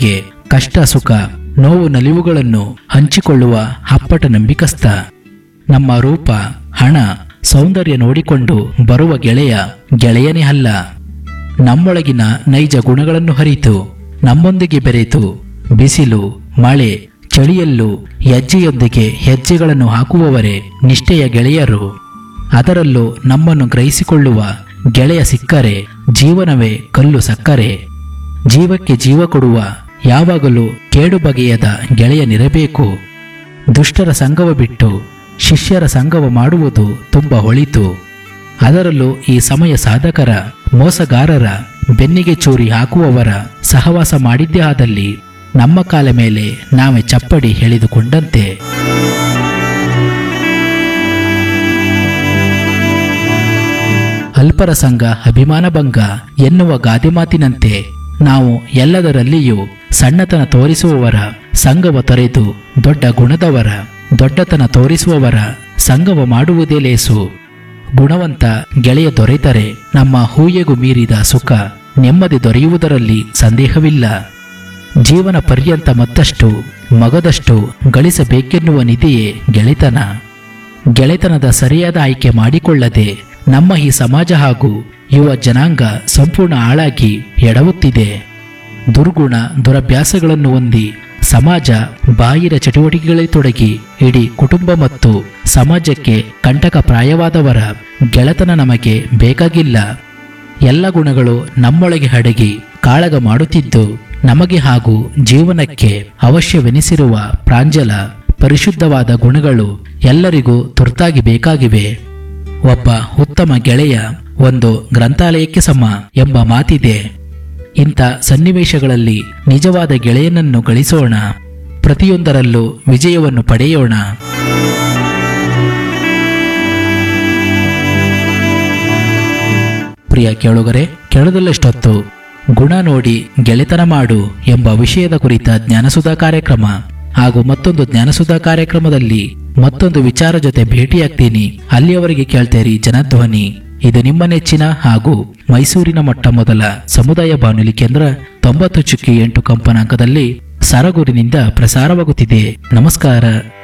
ನಂಬಿಕೆ ಕಷ್ಟ ಸುಖ ನೋವು ನಲಿವುಗಳನ್ನು ಹಂಚಿಕೊಳ್ಳುವ ಅಪ್ಪಟ ನಂಬಿಕಸ್ಥ ನಮ್ಮ ರೂಪ ಹಣ ಸೌಂದರ್ಯ ನೋಡಿಕೊಂಡು ಬರುವ ಗೆಳೆಯ ಗೆಳೆಯನೇ ಅಲ್ಲ ನಮ್ಮೊಳಗಿನ ನೈಜ ಗುಣಗಳನ್ನು ಹರಿತು ನಮ್ಮೊಂದಿಗೆ ಬೆರೆತು ಬಿಸಿಲು ಮಳೆ ಚಳಿಯಲ್ಲೂ ಹೆಜ್ಜೆಯೊಂದಿಗೆ ಹೆಜ್ಜೆಗಳನ್ನು ಹಾಕುವವರೇ ನಿಷ್ಠೆಯ ಗೆಳೆಯರು ಅದರಲ್ಲೂ ನಮ್ಮನ್ನು ಗ್ರಹಿಸಿಕೊಳ್ಳುವ ಗೆಳೆಯ ಸಿಕ್ಕರೆ ಜೀವನವೇ ಕಲ್ಲು ಸಕ್ಕರೆ ಜೀವಕ್ಕೆ ಜೀವ ಕೊಡುವ ಯಾವಾಗಲೂ ಕೇಡು ಬಗೆಯದ ಗೆಳೆಯನಿರಬೇಕು ದುಷ್ಟರ ಸಂಗವ ಬಿಟ್ಟು ಶಿಷ್ಯರ ಸಂಗವ ಮಾಡುವುದು ತುಂಬ ಹೊಳಿತು ಅದರಲ್ಲೂ ಈ ಸಮಯ ಸಾಧಕರ ಮೋಸಗಾರರ ಬೆನ್ನಿಗೆ ಚೂರಿ ಹಾಕುವವರ ಸಹವಾಸ ಮಾಡಿದ್ದೇ ಆದಲ್ಲಿ ನಮ್ಮ ಕಾಲ ಮೇಲೆ ನಾವೇ ಚಪ್ಪಡಿ ಎಳೆದುಕೊಂಡಂತೆ ಅಲ್ಪರ ಸಂಘ ಅಭಿಮಾನ ಭಂಗ ಎನ್ನುವ ಗಾದೆ ಮಾತಿನಂತೆ ನಾವು ಎಲ್ಲದರಲ್ಲಿಯೂ ಸಣ್ಣತನ ತೋರಿಸುವವರ ಸಂಘವ ತೊರೆದು ದೊಡ್ಡ ಗುಣದವರ ದೊಡ್ಡತನ ತೋರಿಸುವವರ ಸಂಘವ ಮಾಡುವುದೇ ಲೇಸು ಗುಣವಂತ ಗೆಳೆಯ ದೊರೆತರೆ ನಮ್ಮ ಹೂಯೆಗೂ ಮೀರಿದ ಸುಖ ನೆಮ್ಮದಿ ದೊರೆಯುವುದರಲ್ಲಿ ಸಂದೇಹವಿಲ್ಲ ಜೀವನ ಪರ್ಯಂತ ಮತ್ತಷ್ಟು ಮಗದಷ್ಟು ಗಳಿಸಬೇಕೆನ್ನುವ ನಿಧಿಯೇ ಗೆಳೆತನ ಗೆಳೆತನದ ಸರಿಯಾದ ಆಯ್ಕೆ ಮಾಡಿಕೊಳ್ಳದೆ ನಮ್ಮ ಈ ಸಮಾಜ ಹಾಗೂ ಯುವ ಜನಾಂಗ ಸಂಪೂರ್ಣ ಹಾಳಾಗಿ ಎಡವುತ್ತಿದೆ ದುರ್ಗುಣ ದುರಭ್ಯಾಸಗಳನ್ನು ಹೊಂದಿ ಸಮಾಜ ಬಾಹಿರ ಚಟುವಟಿಕೆಗಳಲ್ಲಿ ತೊಡಗಿ ಇಡೀ ಕುಟುಂಬ ಮತ್ತು ಸಮಾಜಕ್ಕೆ ಕಂಟಕಪ್ರಾಯವಾದವರ ಗೆಳೆತನ ನಮಗೆ ಬೇಕಾಗಿಲ್ಲ ಎಲ್ಲ ಗುಣಗಳು ನಮ್ಮೊಳಗೆ ಅಡಗಿ ಕಾಳಗ ಮಾಡುತ್ತಿದ್ದು ನಮಗೆ ಹಾಗೂ ಜೀವನಕ್ಕೆ ಅವಶ್ಯವೆನಿಸಿರುವ ಪ್ರಾಂಜಲ ಪರಿಶುದ್ಧವಾದ ಗುಣಗಳು ಎಲ್ಲರಿಗೂ ತುರ್ತಾಗಿ ಬೇಕಾಗಿವೆ ಒಬ್ಬ ಉತ್ತಮ ಗೆಳೆಯ ಒಂದು ಗ್ರಂಥಾಲಯಕ್ಕೆ ಸಮ ಎಂಬ ಮಾತಿದೆ ಇಂಥ ಸನ್ನಿವೇಶಗಳಲ್ಲಿ ನಿಜವಾದ ಗೆಳೆಯನನ್ನು ಗಳಿಸೋಣ ಪ್ರತಿಯೊಂದರಲ್ಲೂ ವಿಜಯವನ್ನು ಪಡೆಯೋಣ ಪ್ರಿಯ ಕೇಳುಗರೆ ಕೆಳದಲ್ಲಷ್ಟೊತ್ತು ಗುಣ ನೋಡಿ ಗೆಳೆತನ ಮಾಡು ಎಂಬ ವಿಷಯದ ಕುರಿತ ಜ್ಞಾನಸುಧಾ ಕಾರ್ಯಕ್ರಮ ಹಾಗೂ ಮತ್ತೊಂದು ಜ್ಞಾನಸುಧಾ ಕಾರ್ಯಕ್ರಮದಲ್ಲಿ ಮತ್ತೊಂದು ವಿಚಾರ ಜೊತೆ ಭೇಟಿಯಾಗ್ತೀನಿ ಅಲ್ಲಿಯವರೆಗೆ ಕೇಳ್ತೇರಿ ಜನಧ್ವನಿ ಇದು ನಿಮ್ಮ ನೆಚ್ಚಿನ ಹಾಗೂ ಮೈಸೂರಿನ ಮೊಟ್ಟ ಮೊದಲ ಸಮುದಾಯ ಬಾನುಲಿ ಕೇಂದ್ರ ತೊಂಬತ್ತು ಚುಕ್ಕಿ ಎಂಟು ಕಂಪನಾಂಕದಲ್ಲಿ ಸರಗೂರಿನಿಂದ ಪ್ರಸಾರವಾಗುತ್ತಿದೆ ನಮಸ್ಕಾರ